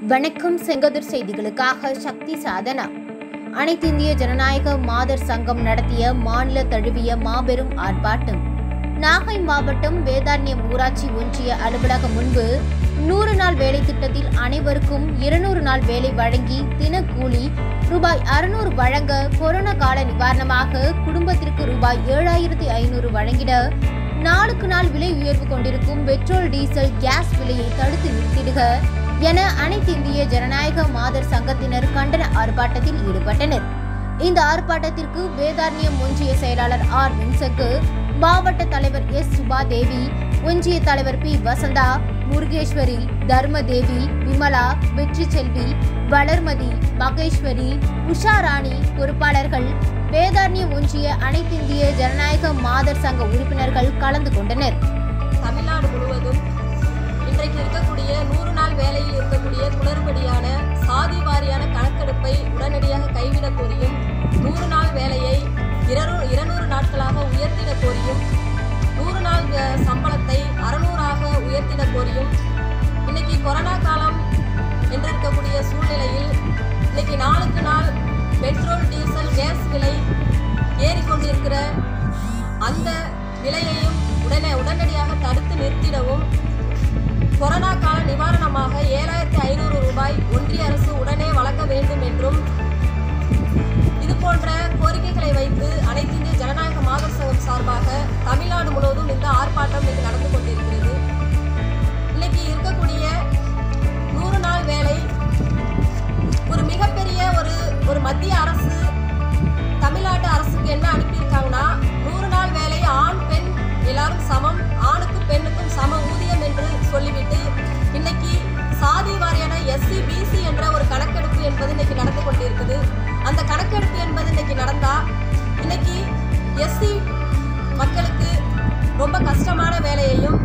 வணக்கம் செங்கதிர் செய்திகளுக்காக சக்தி சாதனா அனைத்திந்திய ஜனநாயக மாதர் சங்கம் நடத்திய மாநில தழுவிய மாபெரும் ஆர்ப்பாட்டம் நாகை மாவட்டம் வேதாரண்யம் ஊராட்சி ஒன்றிய அலுவலகம் முன்பு நூறு நாள் வேலை திட்டத்தில் அனைவருக்கும் இருநூறு நாள் வேலை வழங்கி தினக்கூலி ரூபாய் அறுநூறு வழங்க கொரோனா கால நிவாரணமாக குடும்பத்திற்கு ரூபாய் ஏழாயிரத்தி ஐநூறு வழங்கிட நாளுக்கு நாள் விலை உயர்வு கொண்டிருக்கும் பெட்ரோல் டீசல் கேஸ் விலையை தடுத்து நிறுத்திடுக என அனைத்து இந்திய ஜனநாயக மாதர் சங்கத்தினர் கண்டன ஆர்ப்பாட்டத்தில் ஈடுபட்டனர் இந்த ஆர்ப்பாட்டத்திற்கு வேதாரண்யம் ஒன்றிய செயலாளர் ஆர் வின்சக்கு மாவட்ட தலைவர் எஸ் சுபாதேவி ஒன்றிய தலைவர் பி வசந்தா முருகேஸ்வரி தர்மதேவி விமலா வெற்றி செல்வி வளர்மதி மகேஸ்வரி உஷா ராணி பொறுப்பாளர்கள் வேதாரண்யம் ஒன்றிய அனைத்திந்திய ஜனநாயக மாதர் சங்க உறுப்பினர்கள் கலந்து கொண்டனர் தமிழ்நாடு முழுவதும் இன்றைக்கு இருக்கக்கூடிய நூறு நாள் வேலையில் இருக்கக்கூடிய குளறுபடியான சாதி வாரியான கணக்கெடுப்பை உடனடியாக கைவிட கோரியும் நூறு நாள் வேலையை இருநூறு இருநூறு நாட்களாக உயர்த்திட கோரியும் நூறு நாள் வே- சம்பளத்தை அறநூறாக உயர்த்திட கோரியும் இன்னைக்கு கொரோனா காலம் என்று இருக்கக்கூடிய சூழ்நிலையில் இன்னைக்கு நாளுக்கு நாள் பெட்ரோல் டீசல் கேஸ் விலை ஏறிக்கொண்டிருக்கிற அந்த விலையையும் உடனே உடனடியாக தடுத்து நிறுத்திடவும் கொரோனா கால நிவாரணமாக ஏழாயிரத்தி ஐநூறு ரூபாய் ஒன்றிய அரசு உடனே வழங்க வேண்டும் என்றும் இது போன்ற கோரிக்கைகளை வைத்து அனைத்து இந்திய ஜனநாயக மாதர் சங்கம் சார்பாக தமிழ்நாடு முழுவதும் இந்த ஆர்ப்பாட்டம் இங்கு நடந்து கொண்டிருக்கிறது இன்னைக்கு இருக்கக்கூடிய நூறு நாள் வேலை ஒரு மிகப்பெரிய ஒரு ஒரு மத்திய அரசு தமிழ்நாட்டு அரசுக்கு என்ன அனுப்பியிருக்காங்கன்னா நூறு நாள் வேலை ஆண் பெண் எல்லாரும் சமம் ஆணுக்கு பெண்ணுக்கும் சம ஊதியம் என்று சொல்லிவிட்டு இன்னைக்கு சாதி வாரியான எஸ்சி பிசி என்ற ஒரு கணக்கெடுப்பு என்பது இன்னைக்கு நடந்து கொண்டிருக்குது அந்த கணக்கெடுப்பு என்பது இன்னைக்கு நடந்தா இன்னைக்கு எஸ்சி மக்களுக்கு ரொம்ப கஷ்டமான வேலையையும்